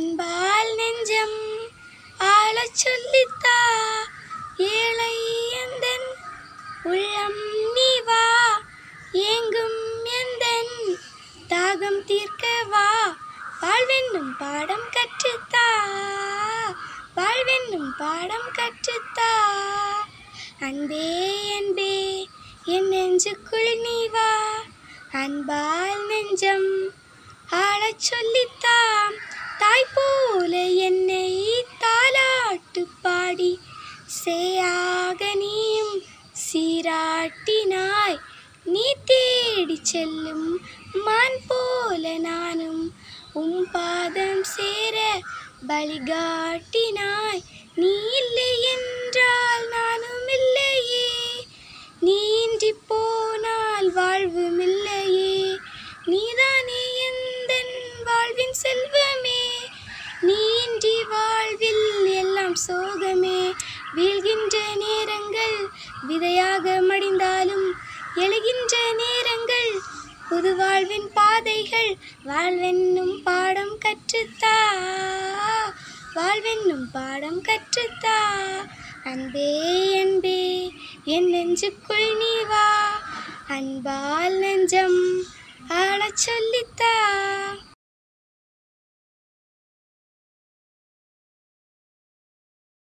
அன்பால் நெஞ்சம் ஆளச் சொல்லித்தா ஏழை எந்தன் உள்ளம் நீ வா ஏங்கும் எந்தன் தாகம் தீர்க்க வா வாழ்வென்னும் பாடம் கற்றுத்தா வாழ்வென்னும் பாடம் கற்றுத்தா அன்பே அன்பே என் நெஞ்சுக்குள் நீ வா அன்பால் நெஞ்சம் ஆளச் சொல்லித்தாம் தாய் போல என்னை தாலாட்டு பாடி சேயாக நீயும் சீராட்டினாய் நீ தேடி செல்லும் மான் போல நானும் உம் பாதம் சேர பலிகாட்டினாய் நீ இல்லை என்றால் நானும் இல்லையே நீ இன்றி போனால் வாழ்வும் இல்லையே நீதானே எந்தன் வாழ்வின் செல்வமே நீ இன்றி வாழ்வில் எல்லாம் சோகமே வீழ்கின்ற நேரங்கள் விதையாக மடிந்தாலும் எழுகின்ற நேரங்கள் புது வாழ்வின் பாதைகள் வாழ்வென்னும் பாடம் கற்றுத்தா வாழ்வென்னும் பாடம் கற்றுத்தா அன்பே அன்பே என் நெஞ்சுக்குள் நீ வா அன்பால் நெஞ்சம் ஆளச் சொல்லித்தா